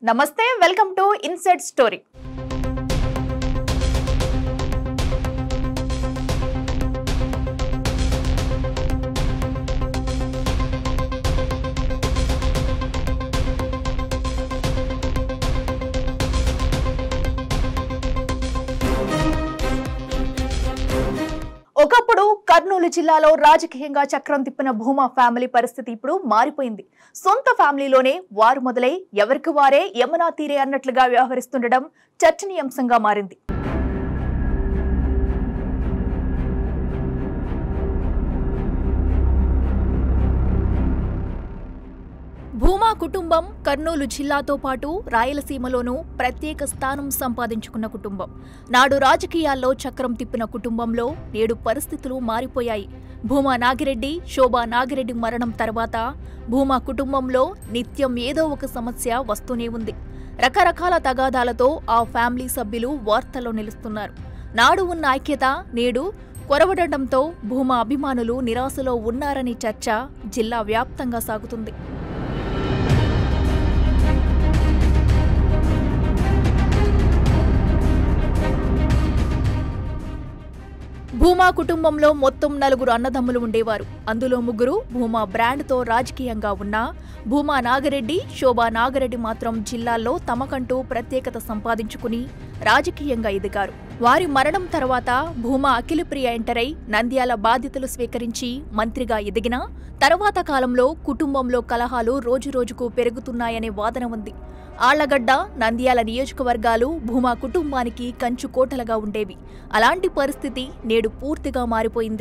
నమస్తే welcome to inside story ఒకప్పుడు కర్నూలు జిల్లాలో రాజకీయంగా చక్రం తిప్పిన భూమా ఫ్యామిలీ పరిస్థితి ఇప్పుడు మారిపోయింది సొంత ఫ్యామిలీలోనే వారు మొదలై ఎవరికి వారే యమునా తీరే అన్నట్లుగా వ్యవహరిస్తుండడం చర్చనీయాంశంగా మారింది భూమా కుటుంబం కర్నూలు జిల్లాతో పాటు రాయలసీమలోనూ ప్రత్యేక స్థానం సంపాదించుకున్న కుటుంబం నాడు రాజకీయాల్లో చక్రం తిప్పిన కుటుంబంలో నేడు పరిస్థితులు మారిపోయాయి భూమా నాగిరెడ్డి శోభా నాగిరెడ్డి మరణం తర్వాత భూమా కుటుంబంలో నిత్యం ఏదో ఒక సమస్య వస్తూనే ఉంది రకరకాల తగాదాలతో ఆ ఫ్యామిలీ సభ్యులు వార్తల్లో నిలుస్తున్నారు నాడు ఉన్న ఐక్యత నేడు కొరవడటంతో భూమా అభిమానులు నిరాశలో ఉన్నారని చర్చ జిల్లా వ్యాప్తంగా సాగుతుంది భూమా కుటుంబంలో మొత్తం నలుగురు అన్నదమ్ములు ఉండేవారు అందులో ముగ్గురు భూమా బ్రాండ్తో రాజకీయంగా ఉన్న భూమా నాగరెడ్డి శోభా నాగరెడ్డి మాత్రం జిల్లాల్లో తమకంటూ ప్రత్యేకత సంపాదించుకుని రాజకీయంగా ఎదిగారు వారి మరణం తర్వాత భూమా అఖిలప్రియ ఎంటరై నంద్యాల బాధ్యతలు స్వీకరించి మంత్రిగా ఎదిగినా తర్వాత కాలంలో కుటుంబంలో కలహాలు రోజురోజుకు పెరుగుతున్నాయనే వాదన ఉంది ఆళ్లగడ్డ నంద్యాల నియోజకవర్గాలు భూమా కుటుంబానికి కంచుకోటలుగా ఉండేవి అలాంటి పరిస్థితి నేడు పూర్తిగా మారిపోయింది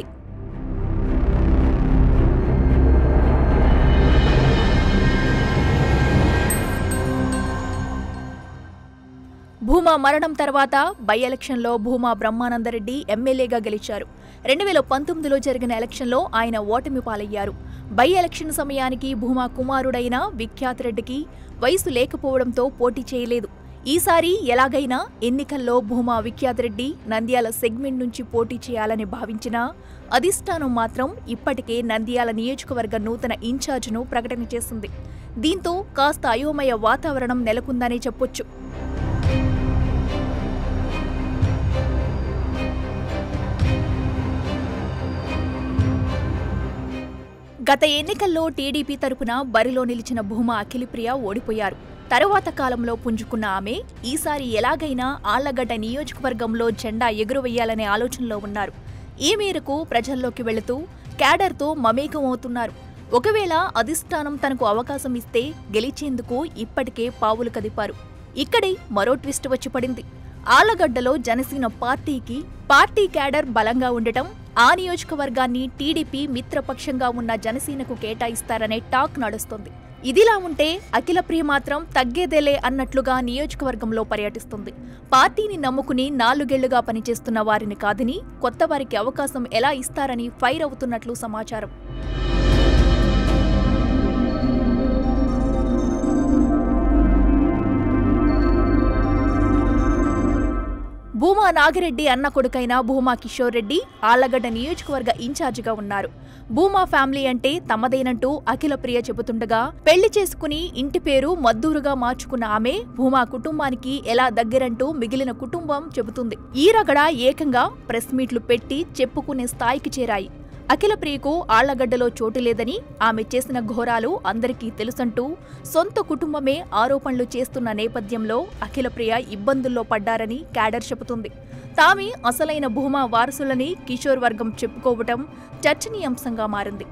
భూమా మరణం తర్వాత బై ఎలక్షన్లో భూమా బ్రహ్మానందరెడ్డి ఎమ్మెల్యేగా గెలిచారు రెండు వేల పంతొమ్మిదిలో జరిగిన ఎలక్షన్లో ఆయన ఓటమి పాలయ్యారు బై ఎలక్షన్ సమయానికి భూమా కుమారుడైన విఖ్యాత్ రెడ్డికి వయసు లేకపోవడంతో పోటీ చేయలేదు ఈసారి ఎలాగైనా ఎన్నికల్లో భూమా విఖ్యాత్ రెడ్డి నంద్యాల సెగ్మెంట్ నుంచి పోటీ చేయాలని భావించినా అధిష్టానం మాత్రం ఇప్పటికే నంద్యాల నియోజకవర్గ నూతన ఇన్ఛార్జ్ను ప్రకటన చేసింది దీంతో కాస్త అయోమయ వాతావరణం నెలకొందనే చెప్పొచ్చు గత ఎన్నికల్లో టీడీపీ తరపున బరిలో నిలిచిన భూమా అఖిలప్రియ ఓడిపోయారు తరువాత కాలంలో పుంజుకున్న ఆమె ఈసారి ఎలాగైనా ఆళ్లగడ్డ నియోజకవర్గంలో జెండా ఎగురవేయాలనే ఆలోచనలో ఉన్నారు ఈ మేరకు ప్రజల్లోకి వెళుతూ క్యాడర్తో మమేకమవుతున్నారు ఒకవేళ అధిష్టానం తనకు అవకాశం ఇస్తే గెలిచేందుకు ఇప్పటికే పావులు కదిపారు ఇక్కడే మరో ట్విస్ట్ వచ్చి పడింది ఆళ్లగడ్డలో జనసేన పార్టీకి పార్టీ క్యాడర్ బలంగా ఉండటం ఆ నియోజకవర్గాన్ని టీడీపీ మిత్రపక్షంగా ఉన్న జనసేనకు కేటాయిస్తారనే టాక్ నడుస్తుంది ఇదిలా ఉంటే అఖిలప్రియ మాత్రం తగ్గేదేలే అన్నట్లుగా నియోజకవర్గంలో పర్యటిస్తుంది పార్టీని నమ్ముకుని నాలుగేళ్లుగా పనిచేస్తున్న వారిని కాదని కొత్త వారికి అవకాశం ఎలా ఇస్తారని ఫైర్ అవుతున్నట్లు సమాచారం భూమా నాగిరెడ్డి అన్న కొడుకైన భూమా కిషోర్ రెడ్డి ఆళ్లగడ్డ నియోజకవర్గ ఇన్ఛార్జిగా ఉన్నారు భూమా ఫ్యామిలీ అంటే తమదేనంటూ అఖిల ప్రియ చెబుతుండగా పెళ్లి చేసుకుని ఇంటి పేరు మద్దూరుగా మార్చుకున్న ఆమె భూమా కుటుంబానికి ఎలా దగ్గరంటూ మిగిలిన కుటుంబం చెబుతుంది ఈ రగడ ఏకంగా ప్రెస్ మీట్లు పెట్టి చెప్పుకునే స్థాయికి చేరాయి అఖిల ప్రియకు ఆళ్లగడ్డలో చోటు లేదని ఆమె చేసిన ఘోరాలు అందరికీ తెలుసంటూ సొంత కుటుంబమే ఆరోపణలు చేస్తున్న నేపథ్యంలో అఖిల ప్రియ ఇబ్బందుల్లో పడ్డారని క్యాడర్ చెబుతుంది తామే అసలైన భూమా వారసులని కిషోర్ వర్గం చెప్పుకోవటం చర్చనీయాంశంగా మారింది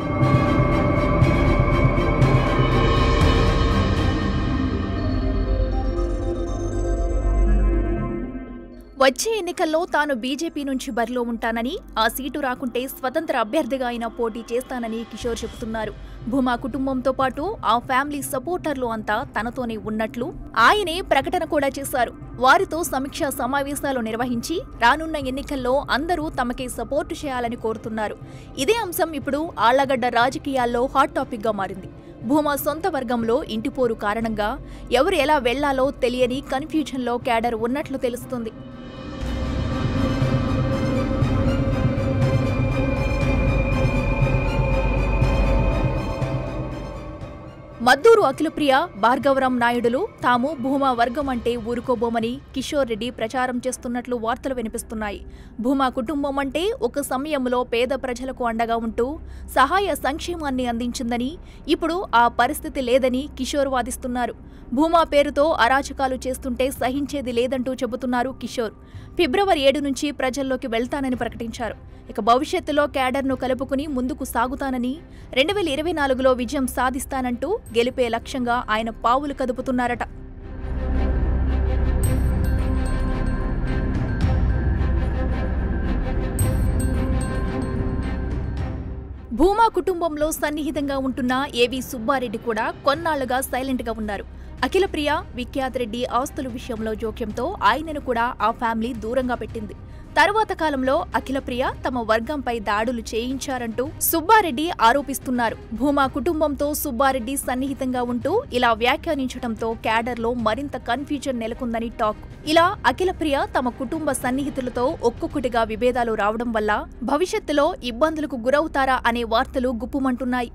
వచ్చే ఎన్నికల్లో తాను బీజేపీ నుంచి బరిలో ఉంటానని ఆ సీటు రాకుంటే స్వతంత్ర అభ్యర్థిగా అయినా పోటీ చేస్తానని కిషోర్ చెబుతున్నారు భూమా కుటుంబంతో పాటు ఆ ఫ్యామిలీ సపోర్టర్లు అంతా తనతోనే ఉన్నట్లు ఆయనే ప్రకటన కూడా చేశారు వారితో సమీక్షా సమావేశాలు నిర్వహించి రానున్న ఎన్నికల్లో అందరూ తమకే సపోర్టు చేయాలని కోరుతున్నారు ఇదే అంశం ఇప్పుడు ఆళ్లగడ్డ రాజకీయాల్లో హాట్ టాపిక్ గా మారింది భూమా సొంత వర్గంలో ఇంటిపోరు కారణంగా ఎవరు ఎలా వెళ్లాలో తెలియని కన్ఫ్యూజన్లో క్యాడర్ ఉన్నట్లు తెలుస్తుంది మద్దూరు అఖిలప్రియ భార్గవరాం నాయుడులు తాము భూమా వర్గం అంటే ఊరుకోబోమని కిషోర్ రెడ్డి ప్రచారం చేస్తున్నట్లు వార్తలు వినిపిస్తున్నాయి భూమా కుటుంబం అంటే ఒక సమయంలో పేద ప్రజలకు అండగా ఉంటూ సహాయ సంక్షేమాన్ని అందించిందని ఇప్పుడు ఆ పరిస్థితి లేదని కిషోర్ వాదిస్తున్నారు భూమా పేరుతో అరాచకాలు చేస్తుంటే సహించేది లేదంటూ చెబుతున్నారు కిషోర్ ఫిబ్రవరి ఏడు నుంచి ప్రజల్లోకి వెళ్తానని ప్రకటించారు ఇక భవిష్యత్తులో క్యాడర్ను కలుపుకుని ముందుకు సాగుతానని రెండు వేల ఇరవై నాలుగులో విజయం సాధిస్తానంటూ గెలిపే లక్ష్యంగా ఆయన పావులు కదుపుతున్నారట భూమా కుటుంబంలో సన్నిహితంగా ఉంటున్న ఏవి సుబ్బారెడ్డి కూడా కొన్నాళ్లుగా సైలెంట్గా ఉన్నారు అఖిలప్రియ విఖ్యాత్ రెడ్డి ఆస్తుల విషయంలో జోక్యంతో ఆయనను కూడా ఆ ఫ్యామిలీ దూరంగా పెట్టింది తరువాత కాలంలో అఖిలప్రియ తమ వర్గంపై దాడులు చేయించారంటూ సుబ్బారెడ్డి ఆరోపిస్తున్నారు భూమా కుటుంబంతో సుబ్బారెడ్డి సన్నిహితంగా ఉంటూ ఇలా వ్యాఖ్యానించడంతో క్యాడర్లో మరింత కన్ఫ్యూజన్ నెలకొందని టాక్ ఇలా అఖిలప్రియ తమ కుటుంబ సన్నిహితులతో ఒక్కొక్కటిగా విభేదాలు రావడం వల్ల భవిష్యత్తులో ఇబ్బందులకు గురవుతారా అనే వార్తలు గుప్పుమంటున్నాయి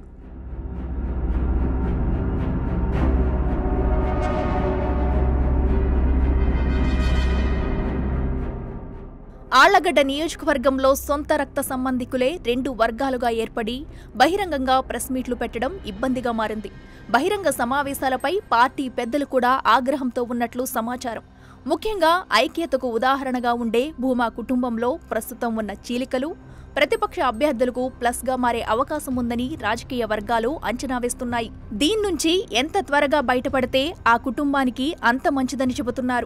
ఆళ్లగడ్డ నియోజకవర్గంలో సొంత రక్త సంబంధికులే రెండు వర్గాలుగా ఏర్పడి బహిరంగంగా ప్రెస్ మీట్లు పెట్టడం ఇబ్బందిగా మారింది బహిరంగ సమావేశాలపై పార్టీ పెద్దలు కూడా ఆగ్రహంతో ఉన్నట్లు సమాచారం ముఖ్యంగా ఐక్యతకు ఉదాహరణగా ఉండే భూమా కుటుంబంలో ప్రస్తుతం ఉన్న చీలికలు ప్రతిపక్ష అభ్యర్థులకు ప్లస్గా మారే అవకాశం ఉందని రాజకీయ వర్గాలు అంచనా వేస్తున్నాయి దీన్నుంచి ఎంత త్వరగా బయటపడితే ఆ కుటుంబానికి అంత మంచిదని చెబుతున్నారు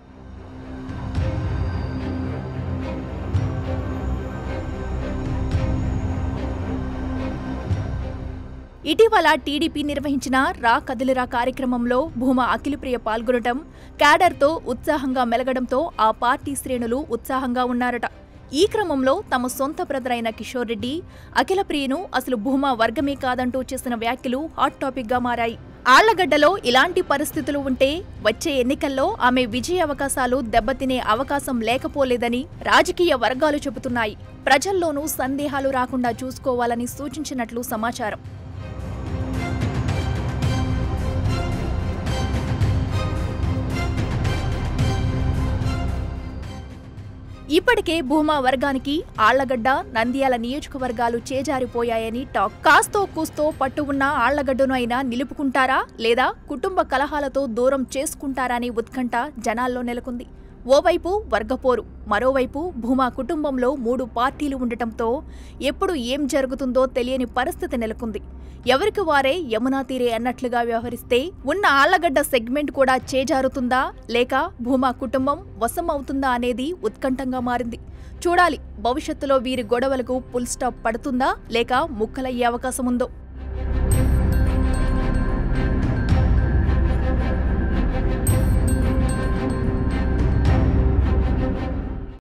ఇటీవల టీడీపీ నిర్వహించిన రా కదిలిరా కార్యక్రమంలో భూమా అఖిలప్రియ పాల్గొనటం క్యాడర్తో ఉత్సాహంగా మెలగడంతో ఆ పార్టీ శ్రేణులు ఉత్సాహంగా ఉన్నారట ఈ క్రమంలో తమ సొంత బ్రదర్ అయిన కిషోర్ రెడ్డి అఖిలప్రియను అసలు భూమా వర్గమే కాదంటూ చేసిన వ్యాఖ్యలు హాట్ టాపిక్ గా మారాయి ఆళ్లగడ్డలో ఇలాంటి పరిస్థితులు ఉంటే వచ్చే ఎన్నికల్లో ఆమె విజయ అవకాశాలు దెబ్బతినే అవకాశం లేకపోలేదని రాజకీయ వర్గాలు చెబుతున్నాయి ప్రజల్లోనూ సందేహాలు రాకుండా చూసుకోవాలని సూచించినట్లు సమాచారం ఇప్పటికే భూమా వర్గానికి ఆళ్లగడ్డ నంద్యాల నియోజకవర్గాలు చేజారిపోయాయని టాక్ కాస్తో కూస్తో పట్టు ఉన్న ఆళ్లగడ్డను అయినా నిలుపుకుంటారా లేదా కుటుంబ కలహాలతో దూరం చేసుకుంటారా అనే ఉత్కంఠ జనాల్లో నెలకొంది ఓవైపు వర్గపోరు మరోవైపు భూమా కుటుంబంలో మూడు పార్టీలు ఉండటంతో ఎప్పుడు ఏం జరుగుతుందో తెలియని పరిస్థితి నెలకొంది ఎవరికి వారే యమునా తీరే అన్నట్లుగా వ్యవహరిస్తే ఉన్న ఆళ్లగడ్డ సెగ్మెంట్ కూడా చేజారుతుందా లేక భూమా కుటుంబం వశం అవుతుందా అనేది ఉత్కంఠంగా మారింది చూడాలి భవిష్యత్తులో వీరి గొడవలకు ఫుల్ స్టాప్ పడుతుందా లేక ముక్కలయ్యే అవకాశం ఉందో